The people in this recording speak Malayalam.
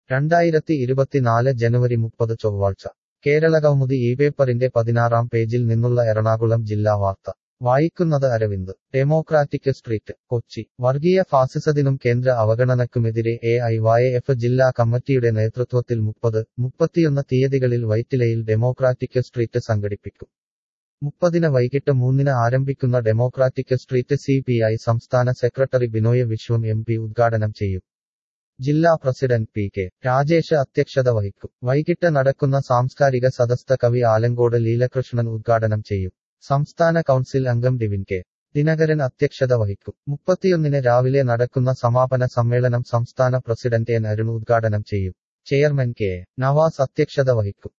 രണ്ടായിരത്തി ഇരുപത്തിനാല് ജനുവരി മുപ്പത് ചൊവ്വാഴ്ച കേരളകൗമുദി ഈ പേപ്പറിന്റെ പതിനാറാം പേജിൽ നിന്നുള്ള എറണാകുളം ജില്ലാ വാർത്ത വായിക്കുന്നത് അരവിന്ദ് ഡെമോക്രാറ്റിക് സ്ട്രീറ്റ് കൊച്ചി വർഗീയ ഫാസിസത്തിനും കേന്ദ്ര അവഗണനക്കുമെതിരെ എ ഐ വൈ എഫ് ജില്ലാ കമ്മിറ്റിയുടെ നേതൃത്വത്തിൽ മുപ്പത് മുപ്പത്തിയൊന്ന് തീയതികളിൽ വൈറ്റിലയിൽ ഡെമോക്രാറ്റിക് സ്ട്രീറ്റ് സംഘടിപ്പിക്കും മുപ്പതിന് വൈകിട്ട് മൂന്നിന് ആരംഭിക്കുന്ന democratic street C P I സംസ്ഥാന secretary Binoy Viswam M P ഉദ്ഘാടനം ചെയ്യും ജില്ലാ പ്രസിഡന്റ് പി കെ രാജേഷ് അധ്യക്ഷത വഹിക്കും വൈകിട്ട് നടക്കുന്ന സാംസ്കാരിക സദസ്ത കവി ആലങ്കോട് ലീലകൃഷ്ണൻ ഉദ്ഘാടനം ചെയ്യും സംസ്ഥാന കൗൺസിൽ അംഗം ഡിവിൻ കെ ദിനകരൻ അധ്യക്ഷത വഹിക്കും മുപ്പത്തിയൊന്നിന് രാവിലെ നടക്കുന്ന സമാപന സമ്മേളനം സംസ്ഥാന പ്രസിഡന്റ് എൻ അരുൺ ഉദ്ഘാടനം ചെയ്യും ചെയർമാൻ കെ എ. നവാസ് അധ്യക്ഷത വഹിക്കും